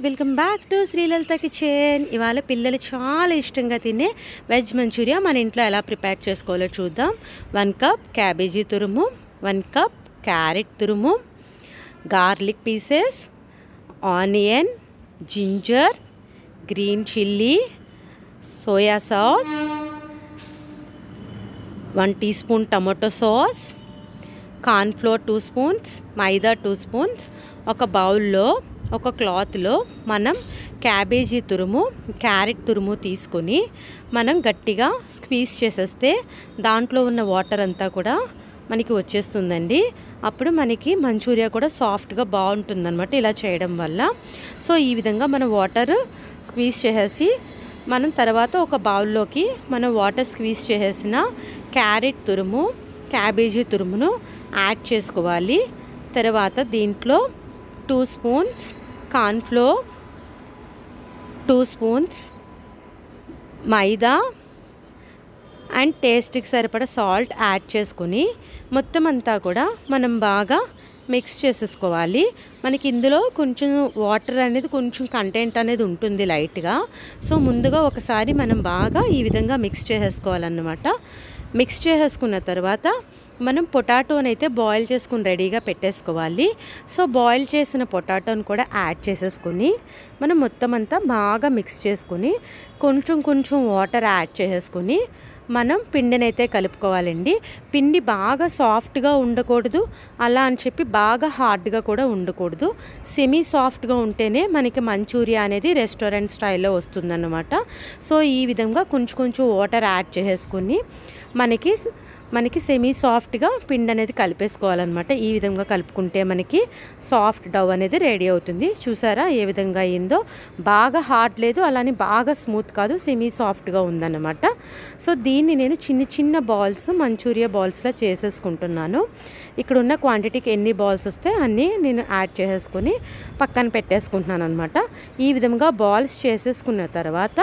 welcome back to Srilalitha kitchen ఇవాళ పిల్లలు చాలా ఇష్టంగా తినే వెజ్ మంచూరియా మన ఇంట్లో ఎలా ప్రిపేర్ చేసుకోవాలో చూద్దాం వన్ కప్ క్యాబేజీ తురుము వన్ కప్ క్యారెట్ తురుము garlic pieces onion ginger green chilli soya sauce one teaspoon tomato sauce cornflour two spoons maida two spoons ఒక బౌల్లో ఒక క్లాత్లో మనం క్యాబేజీ తురుము క్యారెట్ తురుము తీసుకొని మనం గట్టిగా స్క్వీజ్ చేసేస్తే దాంట్లో ఉన్న వాటర్ అంతా కూడా మనకి వచ్చేస్తుందండి అప్పుడు మనకి మంచూరియా కూడా సాఫ్ట్గా బాగుంటుందన్నమాట ఇలా చేయడం వల్ల సో ఈ విధంగా మనం వాటర్ స్క్వీజ్ చేసేసి మనం తర్వాత ఒక బౌల్లోకి మనం వాటర్ స్క్వీజ్ చేసేసిన క్యారెట్ తురుము క్యాబేజీ తురుమును యాడ్ చేసుకోవాలి తర్వాత దీంట్లో two spoons cornflour two spoons maida and టేస్ట్కి సరిపడా సాల్ట్ యాడ్ చేసుకుని మొత్తం అంతా కూడా మనం బాగా మిక్స్ చేసేసుకోవాలి మనకి ఇందులో కొంచెం వాటర్ అనేది కొంచెం కంటెంట్ అనేది ఉంటుంది లైట్గా సో ముందుగా ఒకసారి మనం బాగా ఈ విధంగా మిక్స్ చేసేసుకోవాలన్నమాట మిక్స్ చేసేసుకున్న తర్వాత మనం పొటాటోని అయితే బాయిల్ చేసుకుని రెడీగా పెట్టేసుకోవాలి సో బాయిల్ చేసిన పొటాటోని కూడా యాడ్ చేసేసుకుని మనం మొత్తం అంతా బాగా మిక్స్ చేసుకుని కొంచెం కొంచెం వాటర్ యాడ్ చేసేసుకుని మనం పిండిని అయితే కలుపుకోవాలండి పిండి బాగా సాఫ్ట్గా ఉండకూడదు అలా అని చెప్పి బాగా హార్డ్గా కూడా ఉండకూడదు సెమీ సాఫ్ట్గా ఉంటేనే మనకి మంచూరియా అనేది రెస్టారెంట్ స్టైల్లో వస్తుందన్నమాట సో ఈ విధంగా కొంచెం కొంచెం వాటర్ యాడ్ చేసేసుకుని మనకి మనకి సెమీ సాఫ్ట్గా పిండి అనేది కలిపేసుకోవాలన్నమాట ఈ విధంగా కలుపుకుంటే మనకి సాఫ్ట్ డవ్ అనేది రెడీ అవుతుంది చూసారా ఏ విధంగా అయిందో బాగా హార్డ్ లేదు అలానే బాగా స్మూత్ కాదు సెమీ సాఫ్ట్గా ఉందన్నమాట సో దీన్ని నేను చిన్న చిన్న బాల్స్ మంచూరియా బాల్స్లో చేసేసుకుంటున్నాను ఇక్కడ ఉన్న క్వాంటిటీకి ఎన్ని బాల్స్ వస్తే అన్నీ నేను యాడ్ చేసేసుకొని పక్కన పెట్టేసుకుంటున్నాను అనమాట ఈ విధంగా బాల్స్ చేసేసుకున్న తర్వాత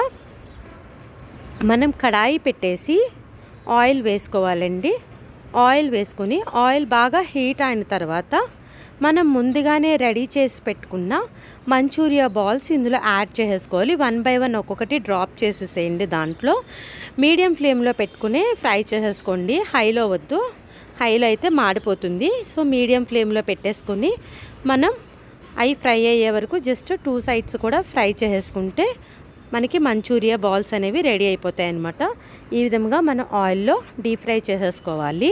మనం కడాయి పెట్టేసి ఆయిల్ వేసుకోవాలండి ఆయిల్ వేసుకొని ఆయిల్ బాగా హీట్ అయిన తర్వాత మనం ముందుగానే రెడీ చేసి పెట్టుకున్న మంచూరియా బాల్స్ ఇందులో యాడ్ చేసేసుకోవాలి వన్ బై వన్ ఒక్కొక్కటి డ్రాప్ చేసేసేయండి దాంట్లో మీడియం ఫ్లేమ్లో పెట్టుకుని ఫ్రై చేసేసుకోండి హైలో వద్దు హైలో అయితే మాడిపోతుంది సో మీడియం ఫ్లేమ్లో పెట్టేసుకొని మనం అవి ఫ్రై అయ్యే వరకు జస్ట్ టూ సైడ్స్ కూడా ఫ్రై చేసేసుకుంటే మనకి మంచూరియా బాల్స్ అనేవి రెడీ అయిపోతాయి అన్నమాట ఈ విధంగా మనం ఆయిల్లో డీప్ ఫ్రై చేసేసుకోవాలి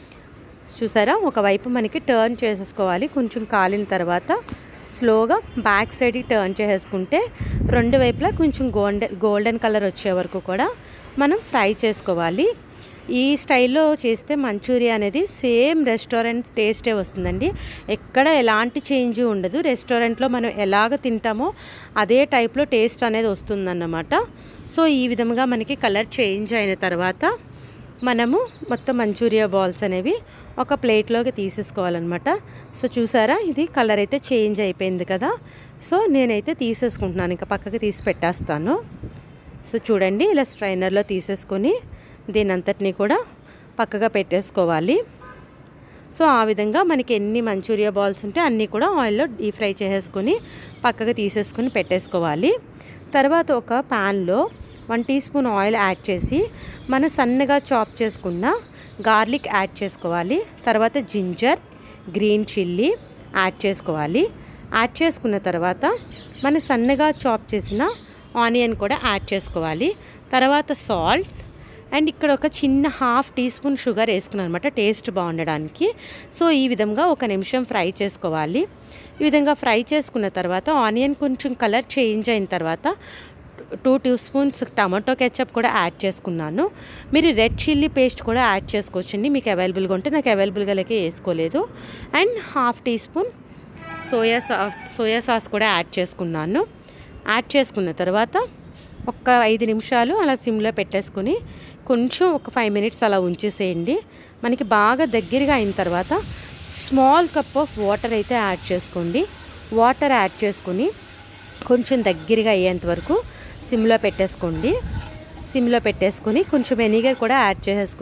చూసారా ఒకవైపు మనకి టర్న్ చేసేసుకోవాలి కొంచెం కాలిన తర్వాత స్లోగా బ్యాక్ సైడ్కి టర్న్ చేసేసుకుంటే రెండు వైపులా కొంచెం గోల్డెన్ గోల్డెన్ కలర్ వచ్చే వరకు కూడా మనం ఫ్రై చేసుకోవాలి ఈ స్టైల్లో చేస్తే మంచూరియా అనేది సేమ్ రెస్టారెంట్ టేస్టే వస్తుందండి ఎక్కడ ఎలాంటి చేంజ్ ఉండదు రెస్టారెంట్లో మనం ఎలాగ తింటామో అదే టైప్లో టేస్ట్ అనేది వస్తుందన్నమాట సో ఈ విధంగా మనకి కలర్ చేంజ్ అయిన తర్వాత మనము మొత్తం మంచూరియా బాల్స్ అనేవి ఒక ప్లేట్లోకి తీసేసుకోవాలన్నమాట సో చూసారా ఇది కలర్ అయితే చేంజ్ అయిపోయింది కదా సో నేనైతే తీసేసుకుంటున్నాను ఇంకా పక్కకి తీసి పెట్టేస్తాను సో చూడండి ఇలా స్ట్రైనర్లో తీసేసుకొని దీని అంతటిని కూడా పక్కగా పెట్టేసుకోవాలి సో ఆ విధంగా మనకి ఎన్ని మంచూరియా బాల్స్ ఉంటే అన్నీ కూడా ఆయిల్లో డీప్ ఫ్రై చేసేసుకొని పక్కగా తీసేసుకొని పెట్టేసుకోవాలి తర్వాత ఒక ప్యాన్లో one teaspoon oil add చేసి మనం సన్నగా చాప్ చేసుకున్న గార్లిక్ యాడ్ చేసుకోవాలి తర్వాత జింజర్ గ్రీన్ చిల్లీ యాడ్ చేసుకోవాలి యాడ్ చేసుకున్న తర్వాత మన సన్నగా చాప్ చేసిన ఆనియన్ కూడా యాడ్ చేసుకోవాలి తర్వాత సాల్ట్ అండ్ ఇక్కడ ఒక చిన్న హాఫ్ టీ స్పూన్ షుగర్ వేసుకున్నాను అనమాట టేస్ట్ బాగుండడానికి సో ఈ విధంగా ఒక నిమిషం ఫ్రై చేసుకోవాలి ఈ విధంగా ఫ్రై చేసుకున్న తర్వాత ఆనియన్ కొంచెం కలర్ చేంజ్ అయిన తర్వాత two teaspoons tomato ketchup కూడా యాడ్ చేసుకున్నాను మీరు రెడ్ చిల్లీ పేస్ట్ కూడా యాడ్ చేసుకోవచ్చండి మీకు అవైలబుల్గా ఉంటే నాకు అవైలబుల్గా లేక వేసుకోలేదు and half teaspoon soya sauce soya sauce కూడా యాడ్ చేసుకున్నాను యాడ్ చేసుకున్న తర్వాత ఒక ఐదు నిమిషాలు అలా సిమ్లో పెట్టేసుకొని కొంచెం ఒక ఫైవ్ మినిట్స్ అలా ఉంచేసేయండి మనకి బాగా దగ్గరగా అయిన తర్వాత స్మాల్ కప్ ఆఫ్ వాటర్ అయితే యాడ్ చేసుకోండి వాటర్ యాడ్ చేసుకొని కొంచెం దగ్గరగా అయ్యేంత వరకు సిమ్లో పెట్టేసుకోండి సిమ్లో పెట్టేసుకొని కొంచెం వెనిగర్ కూడా యాడ్ చేసేసుకొని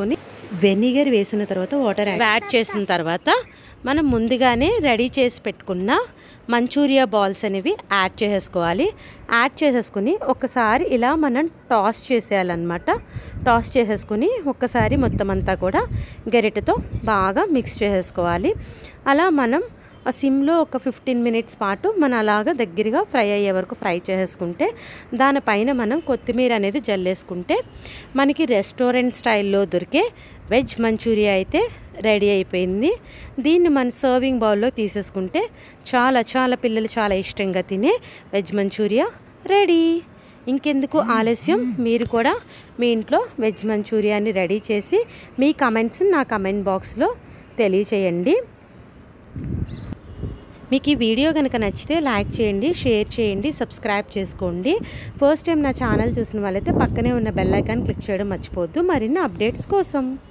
వెనిగర్ వేసిన తర్వాత వాటర్ యాడ్ చేసిన తర్వాత మనం ముందుగానే రెడీ చేసి పెట్టుకున్న మంచూరియా బాల్స్ అనేవి యాడ్ చేసేసుకోవాలి యాడ్ చేసేసుకుని ఒకసారి ఇలా మనం టాస్ చేసేయాలన్నమాట టాస్ చేసేసుకుని ఒక్కసారి మొత్తం అంతా కూడా గరిటెతో బాగా మిక్స్ చేసేసుకోవాలి అలా మనం ఆ సిమ్లో ఒక ఫిఫ్టీన్ మినిట్స్ పాటు మనం అలాగా దగ్గరగా ఫ్రై అయ్యే వరకు ఫ్రై చేసేసుకుంటే దానిపైన మనం కొత్తిమీర అనేది జల్లేసుకుంటే మనకి రెస్టారెంట్ స్టైల్లో దొరికే వెజ్ మంచూరియా అయితే రెడీ అయిపోయింది దీన్ని మన సర్వింగ్ బౌల్లో తీసేసుకుంటే చాలా చాలా పిల్లలు చాలా ఇష్టంగా తినే వెజ్ మంచూరియా రెడీ ఇంకెందుకు ఆలస్యం మీరు కూడా మీ ఇంట్లో వెజ్ మంచూరియాని రెడీ చేసి మీ కమెంట్స్ నా కమెంట్ బాక్స్లో తెలియచేయండి మీకు ఈ వీడియో కనుక నచ్చితే లైక్ చేయండి షేర్ చేయండి సబ్స్క్రైబ్ చేసుకోండి ఫస్ట్ టైం నా ఛానల్ చూసిన వాళ్ళైతే పక్కనే ఉన్న బెల్ ఐకాన్ క్లిక్ చేయడం మర్చిపోవద్దు మరిన్ని అప్డేట్స్ కోసం